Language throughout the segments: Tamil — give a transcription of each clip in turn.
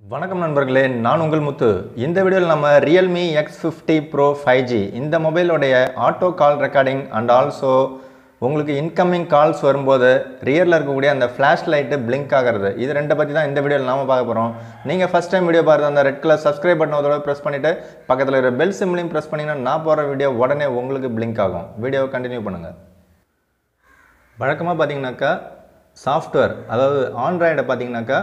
வணக்கம் நண்பர்களே நான் உங்கள் முத்து இந்த வீடியோவில் நம்ம Realme X fifty pro five G இந்த மொபைலோடைய auto call recording and also உங்களுக்கு இன்கமிங் கால்ஸ் வரும்போது ரியரில் இருக்கக்கூடிய அந்த ஃப்ளாஷ் லைட்டு பிளிங்க் ஆகிறது இது ரெண்டை பற்றி தான் இந்த வீடியோவில் நாம பார்க்க போகிறோம் நீங்கள் ஃபஸ்ட் டைம் வீடியோ பார்த்து அந்த ரெட் கலர் சப்ஸ்கிரைப் பட்டன் ஒரு தடவை ப்ரெஸ் பண்ணிவிட்டு பக்கத்தில் இருக்கிற பெல் சிம்லையும் ப்ரெஸ் பண்ணிங்கன்னா நான் போகிற வீடியோ உடனே உங்களுக்கு பிளிங்க் ஆகும் வீடியோவை கண்டினியூ பண்ணுங்கள் வழக்கமாக பார்த்தீங்கன்னாக்கா சாஃப்ட்வேர் அதாவது ஆண்ட்ராய்டை பார்த்தீங்கன்னாக்கா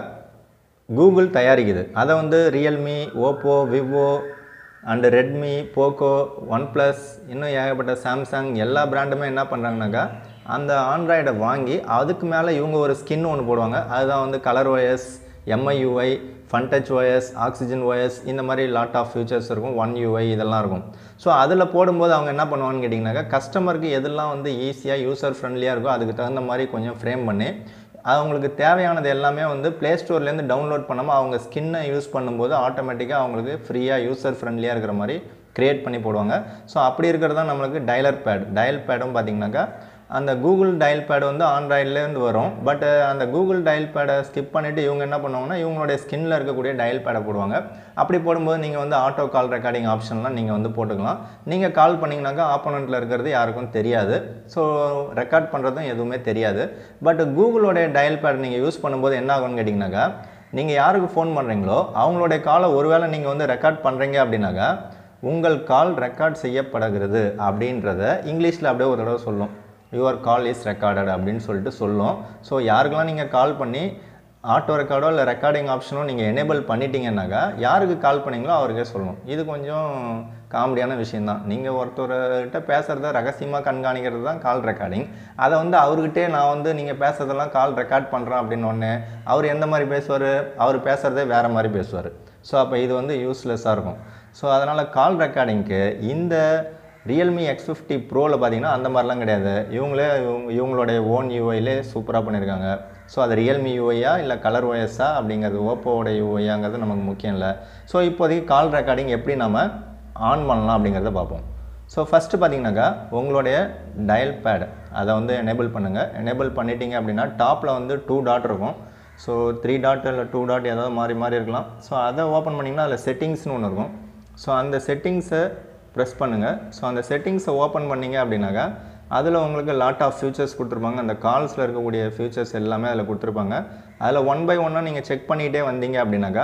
கூகுள் தயாரிக்குது அதை வந்து Realme Oppo Vivo and Redmi Poco OnePlus இன்னும் ஏகப்பட்ட சாம்சங் எல்லா பிராண்டுமே என்ன பண்ணுறாங்கனாக்கா அந்த ஆண்ட்ராய்டை வாங்கி அதுக்கு மேலே இவங்க ஒரு ஸ்கின் ஒன்று போடுவாங்க அதுதான் வந்து Color OS MIUI Funtouch OS Oxygen OS இந்த மாதிரி லாட் ஆஃப் ஃபியூச்சர்ஸ் இருக்கும் ஒன் யூஐ இதெல்லாம் இருக்கும் ஸோ அதில் போடும்போது அவங்க என்ன பண்ணுவாங்கன்னு கேட்டிங்கனாக்கா கஸ்டமருக்கு எதெல்லாம் வந்து ஈஸியாக யூசர் ஃப்ரெண்ட்லியாக இருக்கோ அதுக்கு தகுந்த மாதிரி கொஞ்சம் ஃப்ரேம் பண்ணி அவங்களுக்கு தேவையானது எல்லாமே வந்து ப்ளே ஸ்டோர்லேருந்து டவுன்லோட் பண்ணாமல் அவங்க ஸ்கின்னை யூஸ் பண்ணும்போது ஆட்டோமேட்டிக்காக அவங்களுக்கு ஃப்ரீயாக யூசர் ஃப்ரெண்ட்லியாக இருக்கிற மாதிரி க்ரியேட் பண்ணி போடுவாங்க ஸோ அப்படி இருக்கிறது தான் நம்மளுக்கு டயலர் பேட் டயல் பேடும் பார்த்தீங்கன்னாக்கா அந்த கூகுள் டயல் பேட் வந்து ஆண்ட்ராய்ட்லேருந்து வரும் பட் அந்த கூகுள் டயல் பேடை ஸ்கிப் பண்ணிவிட்டு இவங்க என்ன பண்ணுவாங்கன்னா இவங்களுடைய ஸ்கின்னில் இருக்கக்கூடிய டயல் பேடை போடுவாங்க அப்படி போடும்போது நீங்கள் வந்து ஆட்டோ கால் ரெக்கார்டிங் ஆப்ஷன்லாம் நீங்கள் வந்து போட்டுக்கலாம் நீங்கள் கால் பண்ணிங்கனாக்கா ஆப்போனண்ட்டில் இருக்கிறது யாருக்கும் தெரியாது ஸோ ரெக்கார்ட் பண்ணுறதும் எதுவுமே தெரியாது பட் கூகுளோடைய டயல் பேட் நீங்கள் யூஸ் பண்ணும்போது என்ன ஆகும்னு கேட்டிங்கனாக்கா நீங்கள் யாருக்கு ஃபோன் பண்ணுறீங்களோ அவங்களுடைய காலை ஒருவேளை நீங்கள் வந்து ரெக்கார்ட் பண்ணுறீங்க அப்படின்னாக்கா உங்கள் கால் ரெக்கார்ட் செய்யப்படுகிறது அப்படின்றத இங்கிலீஷில் அப்படியே ஒரு தடவை சொல்லும் யுவர் கால் இஸ் ரெக்கார்டட் அப்படின்னு சொல்லிட்டு சொல்லும் ஸோ யாருக்கெல்லாம் நீங்கள் கால் பண்ணி ஆட்டோ ரெக்கார்டோ இல்லை ரெக்கார்டிங் ஆப்ஷனோ நீங்கள் எனேபிள் பண்ணிட்டீங்கன்னாக்கா யாருக்கு கால் பண்ணீங்களோ அவருக்கே சொல்லணும் இது கொஞ்சம் காமெடியான விஷயந்தான் நீங்கள் ஒருத்தர்கிட்ட பேசுகிறத ரகசியமாக கண்காணிக்கிறது தான் கால் ரெக்கார்டிங் அதை வந்து அவர்கிட்டே நான் வந்து நீங்கள் பேசுகிறதெல்லாம் கால் ரெக்கார்ட் பண்ணுறேன் அப்படின்னு ஒன்று அவர் எந்த மாதிரி பேசுவார் அவர் பேசுகிறதே வேறு மாதிரி பேசுவார் ஸோ அப்போ இது வந்து யூஸ்லெஸ்ஸாக இருக்கும் ஸோ அதனால் கால் ரெக்கார்டிங்க்கு இந்த ரியல்மி எக்ஸ் ஃபிஃப்டி ப்ரோவில் பார்த்தீங்கன்னா அந்த மாதிரிலாம் கிடையாது இவங்களே இவங்க இவங்களுடைய ஓன் யூஐலே சூப்பராக பண்ணியிருக்காங்க ஸோ அது ரியல்மி யூஐயா இல்லை கலர் ஓஎஸ்ஸா அப்படிங்கிறது ஓப்போவோட யூஐயாங்கிறது நமக்கு முக்கியம் இல்லை ஸோ இப்போதைக்கு கால் ரெக்கார்டிங் எப்படி நம்ம ஆன் பண்ணலாம் அப்படிங்கிறத பார்ப்போம் ஸோ ஃபஸ்ட்டு பார்த்தீங்கன்னாக்கா உங்களுடைய டயல் பேட் அதை வந்து எனேபிள் பண்ணுங்கள் எனேபிள் பண்ணிட்டீங்க அப்படின்னா டாப்பில் வந்து டூ டாட் இருக்கும் ஸோ த்ரீ டாட் இல்லை டூ டாட் ஏதாவது மாறி மாறி இருக்கலாம் ஸோ அதை ஓப்பன் பண்ணிங்கன்னா அதில் செட்டிங்ஸ்னு ஒன்று இருக்கும் ஸோ அந்த செட்டிங்ஸை ப்ரெஸ் பண்ணுங்கள் ஸோ அந்த செட்டிங்ஸை ஓப்பன் பண்ணிங்க அப்படின்னாக்கா அதில் உங்களுக்கு லாட் ஆஃப் ஃபியூச்சர்ஸ் கொடுத்துருப்பாங்க அந்த கால்ஸில் இருக்கக்கூடிய ஃபியூச்சர்ஸ் எல்லாமே அதில் கொடுத்துருப்பாங்க அதில் ஒன் பை ஒன்னாக நீங்கள் செக் பண்ணிகிட்டே வந்தீங்க அப்படின்னாக்கா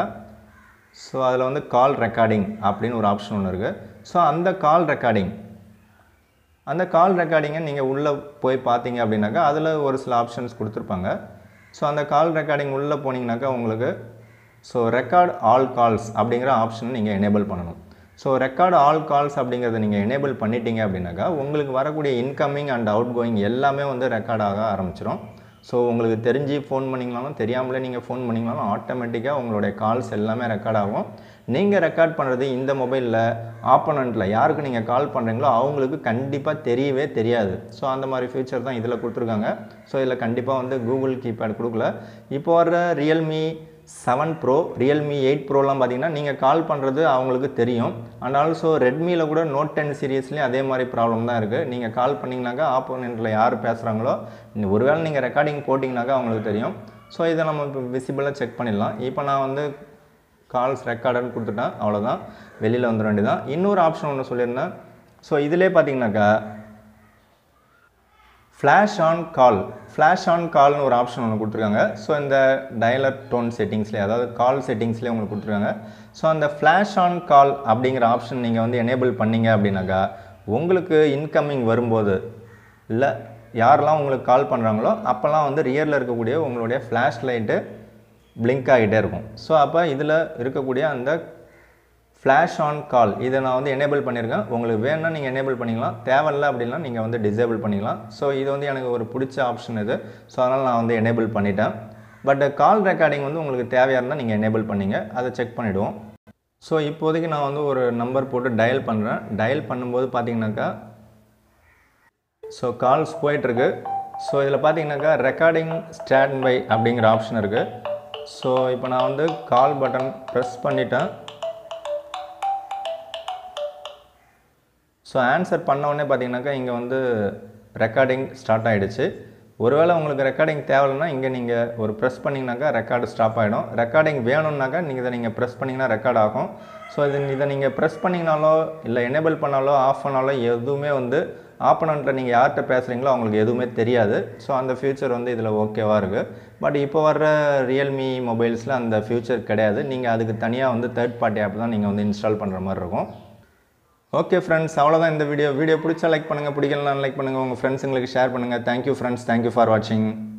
ஸோ அதில் வந்து கால் ரெக்கார்டிங் அப்படின்னு ஒரு ஆப்ஷன் ஒன்று இருக்குது ஸோ அந்த கால் ரெக்கார்டிங் அந்த கால் ரெக்கார்டிங்கை நீங்கள் உள்ளே போய் பார்த்தீங்க அப்படின்னாக்கா அதில் ஒரு சில ஆப்ஷன்ஸ் கொடுத்துருப்பாங்க ஸோ அந்த கால் ரெக்கார்டிங் உள்ளே போனீங்கனாக்கா உங்களுக்கு ஸோ ரெக்கார்ட் ஆல் கால்ஸ் அப்படிங்கிற ஆப்ஷன் நீங்கள் எனேபிள் பண்ணணும் ஸோ ரெக்கார்ட் ஆல் கால்ஸ் அப்படிங்கிறத நீங்கள் எனேபிள் பண்ணிட்டீங்க அப்படின்னாக்கா உங்களுக்கு வரக்கூடிய இன்கமிங் அண்ட் அவுட் கோயிங் எல்லாமே வந்து ரெக்கார்ட் ஆக ஆரம்பிச்சிடும் ஸோ உங்களுக்கு தெரிஞ்சு ஃபோன் பண்ணிங்கனாலும் தெரியாமலே நீங்கள் ஃபோன் பண்ணிங்கனாலும் ஆட்டோமேட்டிக்காக உங்களுடைய கால்ஸ் எல்லாமே ரெக்கார்ட் ஆகும் நீங்கள் ரெக்கார்ட் பண்ணுறது இந்த மொபைலில் ஆப்போனண்ட்டில் யாருக்கு நீங்கள் கால் பண்ணுறீங்களோ அவங்களுக்கு கண்டிப்பாக தெரியவே தெரியாது ஸோ அந்த மாதிரி ஃபீச்சர் தான் இதில் கொடுத்துருக்காங்க ஸோ இதில் கண்டிப்பாக வந்து கூகுள் கீபேட் கொடுக்கல இப்போ வர்ற Realme seven pro Realme eight ப்ரோலாம் பார்த்தீங்கன்னா நீங்கள் கால் பண்ணுறது அவங்களுக்கு தெரியும் அண்ட் ஆல்சோ ரெட்மியில் கூட நோட் டென் சீரியஸ்லேயும் அதே மாதிரி ப்ராப்ளம் தான் இருக்குது நீங்கள் கால் பண்ணிங்கனாக்கா ஆப்போனண்ட்டில் யார் பேசுகிறாங்களோ ஒருவேளை நீங்கள் ரெக்கார்டிங் போட்டிங்கனாக்கா அவங்களுக்கு தெரியும் ஸோ இதை நம்ம இப்போ விசிபிளாக செக் பண்ணிடலாம் இப்போ நான் வந்து கால்ஸ் ரெக்கார்டுன்னு கொடுத்துட்டேன் அவ்வளோதான் வெளியில் வந்துட வேண்டியதான் இன்னொரு ஆப்ஷன் ஒன்று சொல்லியிருந்தேன் ஸோ இதிலே பார்த்தீங்கன்னாக்கா flash on call flash on கால்னு ஒரு ஆப்ஷன் ஒன்று கொடுத்துருக்காங்க ஸோ இந்த டயலர் டோன் செட்டிங்ஸ்லேயே அதாவது கால் செட்டிங்ஸ்லேயே உங்களுக்கு கொடுத்துருக்காங்க ஸோ அந்த ஃப்ளாஷ் ஆன் கால் அப்படிங்கிற ஆப்ஷன் நீங்கள் வந்து எனேபிள் பண்ணீங்க அப்படின்னாக்கா உங்களுக்கு இன்கமிங் வரும்போது இல்லை யாரெல்லாம் உங்களுக்கு கால் பண்ணுறாங்களோ அப்போல்லாம் வந்து ரியரில் இருக்கக்கூடிய உங்களுடைய ஃப்ளாஷ் லைட்டு பிளிங்க் ஆகிட்டே இருக்கும் ஸோ அப்போ இதில் இருக்கக்கூடிய அந்த ஃப்ளாஷ் ஆன் கால் இதை நான் வந்து எனேபிள் பண்ணியிருக்கேன் உங்களுக்கு வேணும்னா நீங்கள் எனேபிள் பண்ணிக்கலாம் தேவையில்ல அப்படின்னா நீங்கள் வந்து டிசேபிள் பண்ணிக்கலாம் ஸோ இது வந்து எனக்கு ஒரு பிடிச்ச ஆப்ஷன் இது ஸோ அதனால் நான் வந்து எனேபிள் பண்ணிட்டேன் பட் கால் ரெக்கார்டிங் வந்து உங்களுக்கு தேவையாக இருந்தால் நீங்கள் எனேபிள் பண்ணிங்க அதை செக் பண்ணிவிடுவோம் ஸோ இப்போதைக்கு நான் வந்து ஒரு நம்பர் போட்டு டயல் பண்ணுறேன் டயல் பண்ணும்போது பார்த்தீங்கன்னாக்கா ஸோ கால்ஸ் போயிட்டுருக்கு ஸோ இதில் பார்த்தீங்கன்னாக்கா ரெக்கார்டிங் ஸ்டாண்ட் பை அப்படிங்கிற ஆப்ஷன் இருக்குது ஸோ இப்போ நான் வந்து கால் பட்டன் ப்ரெஸ் பண்ணிட்டேன் ஸோ ஆன்சர் பண்ண உடனே பார்த்தீங்கன்னாக்கா இங்கே வந்து ரெக்கார்டிங் ஸ்டார்ட் ஆகிடுச்சு ஒருவேளை உங்களுக்கு ரெக்கார்டிங் தேவைன்னா இங்கே நீங்கள் ஒரு ப்ரெஸ் பண்ணிங்கனாக்கா ரெக்கார்டு ஸ்டாப் ஆகிடும் ரெக்கார்டிங் வேணும்னாக்கா நீங்கள் இதை நீங்கள் ப்ரெஸ் பண்ணிங்கன்னா ரெக்கார்ட் ஆகும் ஸோ இது இதை நீங்கள் ப்ரெஸ் பண்ணிங்கனாலோ இல்லை எனேபிள் பண்ணாலோ ஆஃப் பண்ணாலோ எதுவுமே வந்து ஆப்பனண்ட்டில் நீங்கள் யார்கிட்ட பேசுகிறீங்களோ அவங்களுக்கு எதுவுமே தெரியாது ஸோ அந்த ஃபியூச்சர் வந்து இதில் ஓகேவாக இருக்குது பட் இப்போ வர்ற ரியல்மி மொபைல்ஸில் அந்த ஃபியூச்சர் கிடையாது நீங்கள் அதுக்கு தனியாக வந்து தேர்ட் பார்ட்டி ஆப் தான் நீங்கள் வந்து இன்ஸ்டால் பண்ணுற மாதிரி இருக்கும் ஓகே ஃப்ரெண்ட்ஸ் அவ்வளோதான் இந்த வீடியோ வீடியோ பிடிச்சா லைக் பண்ணுங்கள் பிடிக்கலாம் லைக் பண்ணுங்கள் உங்கள் ஃப்ரெண்ட்ஸுங்களுக்கு ஷேர் பண்ணுங்கள் தேங்க்யூ ஃப்ரெண்ட்ஸ் தேங்க்யூ ஃபார் வாட்சிங்